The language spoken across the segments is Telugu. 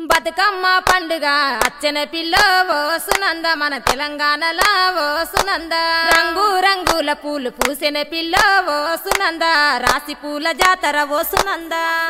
బతుకమ్మ పండుగ అచ్చన పిల్ల ఓ సునంద మన తెలంగాణలో ఓ సునంద రంగు రంగుల పూలు పూసిన పిల్ల ఓ సునంద రాసి పూల జాతర ఓ సునంద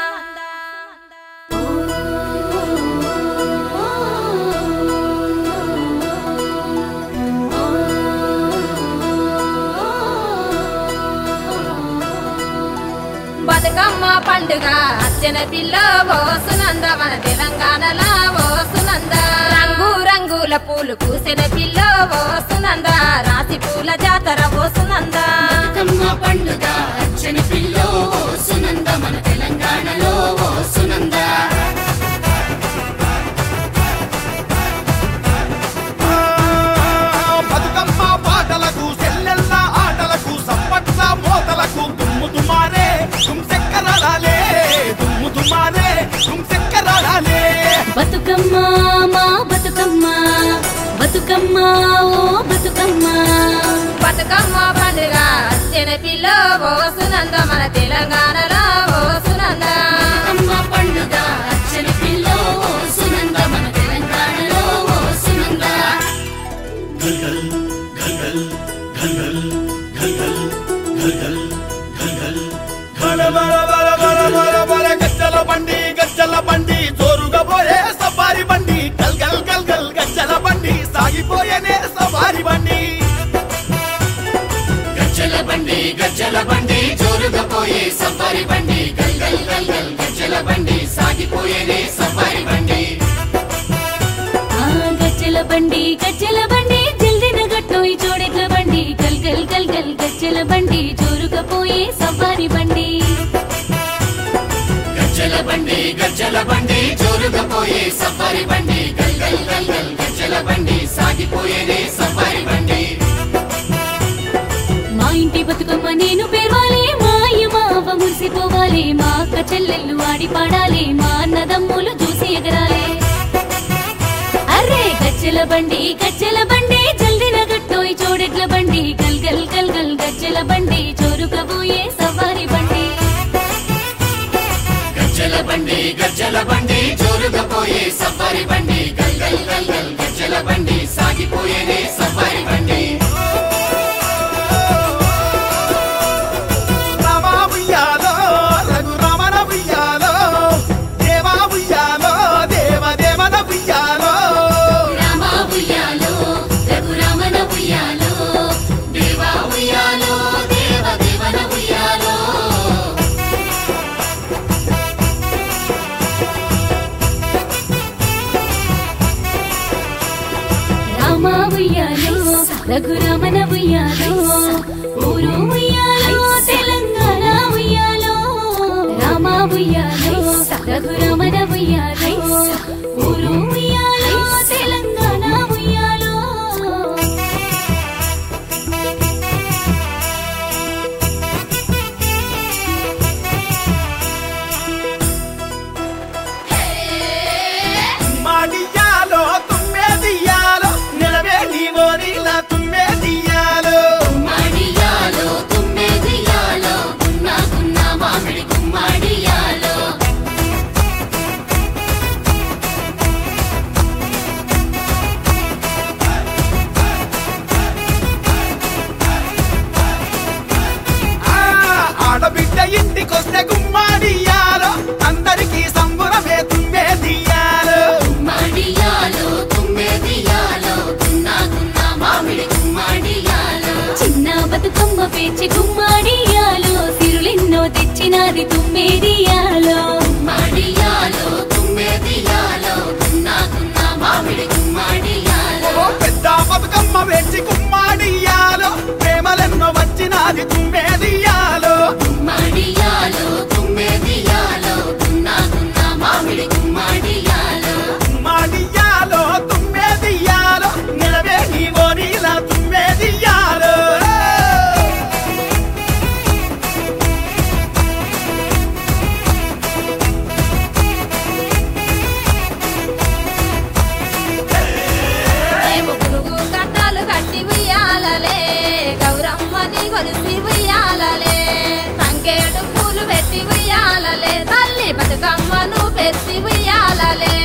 బతుకమ్మ పండుగ అచ్చన పిల్ల ఓ సునంద మన తెలంగాణలో ఓ సునంద రంగు రంగుల పూలు పూసిన పిల్ల ఓ సునంద రాసి పూల జాతర ఓ సునంద బతుకమ్మ పండుగ అచ్చని పిల్లో ఓ సునంద మన తెలంగాణలో ఓ సునంద బతుకమ్మ పాటలకు సెల్లెల్ల ఆటలకు సప్పట్ల మోతలకు దుమ్ము దుమారే దుమ్సెక్కరాలే దుమ్ము దుమారే దుమ్సెక్కరాలే బతుకమ్మ మా బతుకమ్మ బతుకమ్మ ఓ బతుకమ్మ బతుకమ్మ పండుగ అచ్చన పిల్ల ఓ సునంద మన తెలంగాణలో ఓ సునంద బతుకమ్మ పండుగ అచ్చని పిల్లో ఓ సునంద మన తెలంగాణలో ఓ సునంద బల బల బల బల బల బల గజ్జల బండి గజ్జల బండి జోరుగా పోయే సఫారీ బండి గల్ గల్ గల్ గల్ గజ్జల బండి సాగిపోయేనే సఫారీ బండి గజ్జల బండి గజ్జల బండి జోరుగా పోయే సఫారీ బండి గల్ గల్ గల్ గల్ గజ్జల బండి సాగిపోయేనే సఫారీ బండి ఆ గజ్జల బండి గజ్జల బండి జల్దిన గట్టోయి చూడెట్ల బండి గల్ గల్ గల్ గల్ గజ్జల బండి జోరుగా పోయే సవారి బండి గజ్జల బండి గజ్జల బండి జోరుగా పోయే సఫారీ బండి గల్ గల్ గల్ గల్ గజ్జల బండి సాగిపోయేనే సఫారీ బండి మా ఇంటి బతుకమ్మ నేను పేర్వాలి మా అయ్య మా అవ్వ మురిసిపోవాలి మా అక్క చెల్లెళ్ళు ఆడి పాడాలి మా అన్నదమ్ములు చూసి ఎగరాలి అర్రే గజ్జల బండి గజ్జల బండి జల్దిన గట్టోయి చూడెట్ల బండి గల్ గల్ గల్ గల్ గజ్జల బండి జోరుగా పోయే సవారి బండి గజ్జల బండి గజ్జల బండి జోరుగా పోయే సఫారీ బండి గల్ గల్ గల్ గల్ గజ్జల బండి సాగిపోయేనే సఫారీ బండి రామా ఉయ్యాలో రఘు రమణ ఉయ్యాలో దేవా ఉయ్యాలో దేవ దేవన ఉయ్యాలో రామ ఉయ్యాలో రఘురామన ఉయ్యాలో దేవా ఉయ్యాలో దేవ దేవన ఉయ్యాలో రామ ఉయ్యాలో రఘురామన ఉయ్యాలో ఊరు ఉయ్యాలో తెలంగాణ ఉయ్యాలో రామ ఉయ్యాలో రఘురామన ఉయ్యాలో ఊరు ఉయ్యాలో తెలంగాణ ఉయ్యాలో మాడియాలో తుమ్మేదియాలో నిలవే నీవో నీలా తుమ్మేదియాలో గుమ్మడియాలో తుమ్మెదియాలో గున్న గున్న మామిడి గుమ్మడియాలో ఆ, ఆడబిడ్డ ఇంటికొస్తే గుమ్మాడియాలో అందరికీ సంబురమే తుమ్మేదియాలో గుమ్మడియాలో తుమ్మెదియాలో గున్న గున్న మామిడి గుమ్మడియాలో చిన్న బతుకమ్మ పేచి గుమ్మాడియాలో సిరులెన్నో తెచ్చినది తుమ్మేదియాలో గుమ్మడియాలో తుమ్మెదియాలో గున్న గున్న మామిడి గుమ్మడియాలో ఓ పెద్ద బతుకమ్మ వేచి గుమ్మాడియాలో ప్రేమలెన్నో వచ్చినాది తుమ్మేదియాలో గుమ్మడియాలో తుమ్మెదియాలో గున్న గున్న మామిడి గుమ్మడియాలో మాడియాలో తుమ్మేదియాలో నిలవే నీవో నీలా తుమ్మేదియాలో మేము పురుగు కట్టాలు కట్టి ఉయ్యాలలే గౌరమ్మని కొలిసి ఉయ్యాలలే సంకేడు పూలు పెట్టి ఉయ్యాలలే తల్లి బతుకమ్మను పెట్టి ఉయ్యాలలే